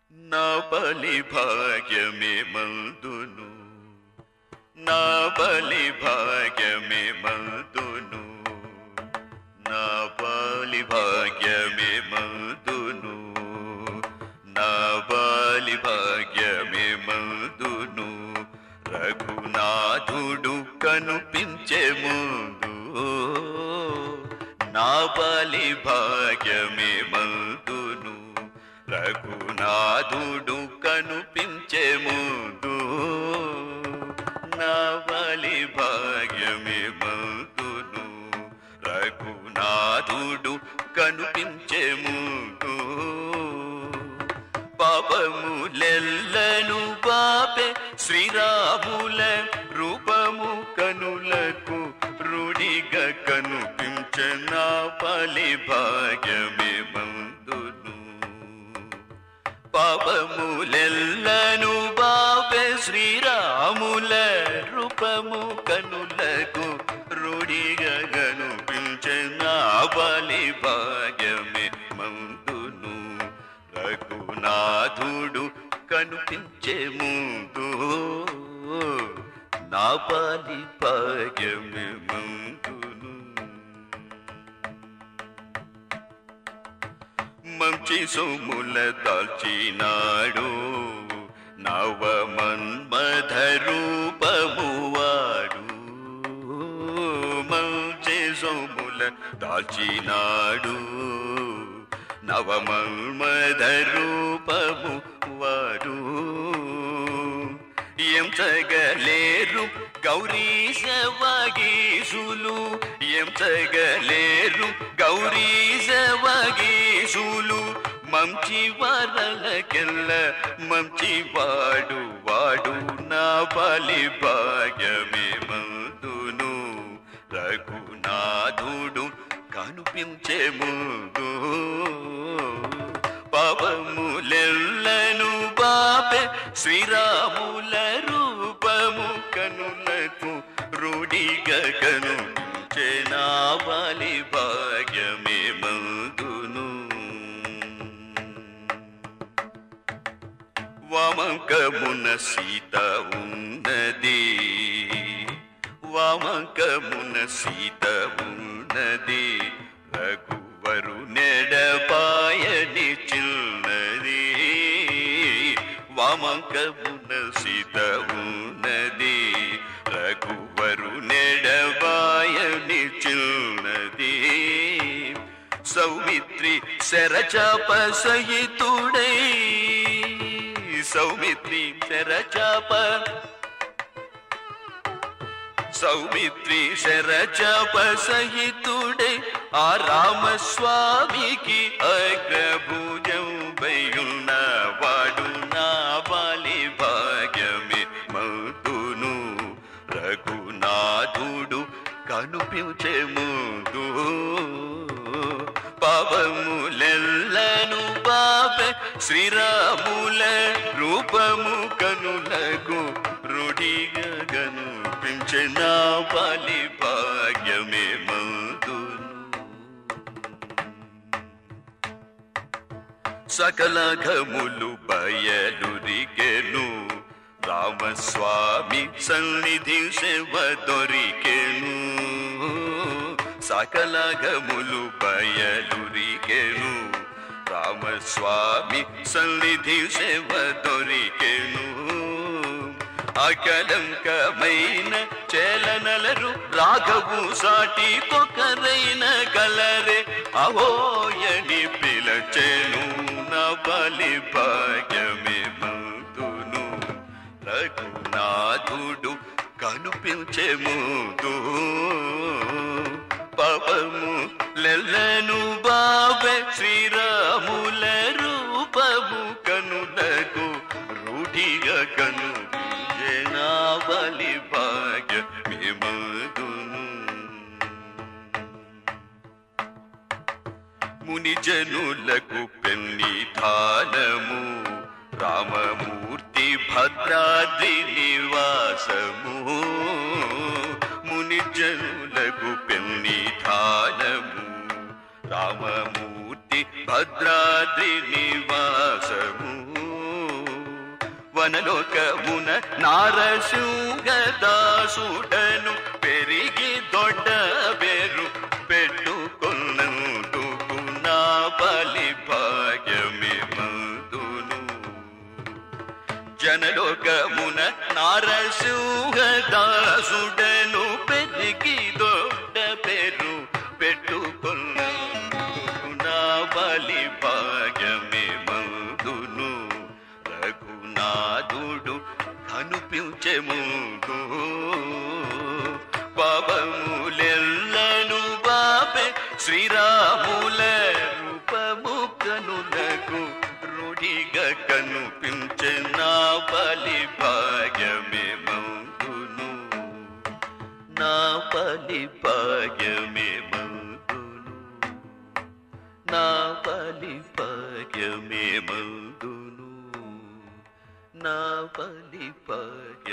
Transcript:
నా బలి భాగ్యమే మందును నా బలి భాగ్యమే మందును నా బలి భాగ్యమే మందును నా బలి భాగ్యమే మందును రఘునాథుడు కనిపించే ముందు నా బలి భాగ్యమే మందును రఘునాథుడు కనిపించే ముందు నా బలి భాగ్యమే మందును రఘునాథుడు కనిపించే ముందు పాపములెల్లను పాపే శ్రీరాముల రూపము కనులకు రుడిగా కనిపించిన పలి భాగ్యమే మందును పాపములెల్లను బాపే శ్రీరాముల రూపము కనులకు రుడిగా కనిపించిన పలి భాగ్యమే మందును రఘునాథుడు కనిపించే ముందు నా పాలి భాగ్యమే మందును మంచి సొమ్ముల దాల్చినాడు నవ మన్మధ రూపమువాడు మంచి సొమ్ముల దాల్చినాడు నవమన్మధ రూపము వాడు ఎంచగలేరు గౌరీశవగీసులు ఎంచగలేరు గౌరీశవగీసులు మంచి వరలకెల్ల మంచి వాడు వాడు నా బలి భాగ్యమే మందును రఘునాథుడు కనిపించే ముందు పాపములెల్లను బాపే శ్రీరాముల రూపము కనులకు రూఢిగా కనిపించే నా బలి భాగ్యమే మందును వామంకమున సీత ఉన్నది వామంకమున సీత ఉన్నది రఘువరు నెడపాయని చిన్నది వామంకమున సీత ఉన్నది రఘువరు నెడపాయని చిన్నది సౌమిత్రి శరచాప సహితుడై సౌమిత్రి శరచాప సౌమిత్రి శరచాప సహితుడై ఆ రామస్వామికి అగ్రభుజం బయున్న వాడు నా బాలి భాగ్యమే మధును రఘునాథుడు కనిపించే ముందు పాపములెల్లను పాప శ్రీరాముల రూపము కనులకు రుడిగా కనిపించే నా బలి భాగ్యమే మందును సకల ఘములు బయలురికెను రామస్వామి సన్నిధి సేవ దొరికెను సకల ఘములు బయలురికెను రామస్వామి సన్నిధి సేవ దొరికెను అకలంకమైన చేలనలరు రాఘవు సాటి కొకరైన కలరే అహోయని పిలచెను నా బలి భాగ్యమే మందును రఘునాథుడు కనిపించే ముందు పాపము లెల్లను బాబె శ్రీరాముల రూపము కనులకు రూఢిగా కనుపించే నా బలి భాగ్యమే మందును ముని జనులకు పెన్నిధానము రామమూర్తి భద్రాద్రి నివాసము ముని జనులకు పెన్నిధానము రామమూర్తి భద్రాద్రి నివాసము వనలోకమున నారసింహదాసుడను పెరిగి దొడ్డ పేరు పెట్టుకున్నందుకు నా బలి భాగ్యమే మందును జనలోకమున నారసింహదాసుడను పెరిగి దొడ్డ పేరు పెట్టుకున్నందుకు నా బలి భాగ్యమే మందును రఘునాథుడు కనిపించే ముందు పాపములెల్లను బాపే శ్రీరాముల రూపము కనులకు రుడిగా కనిపించే నా బలి భాగ్యమే మందును నా బలి భాగ్యమే మందును నా బలి భాగ్యమే మందును నా బలి భాగ్య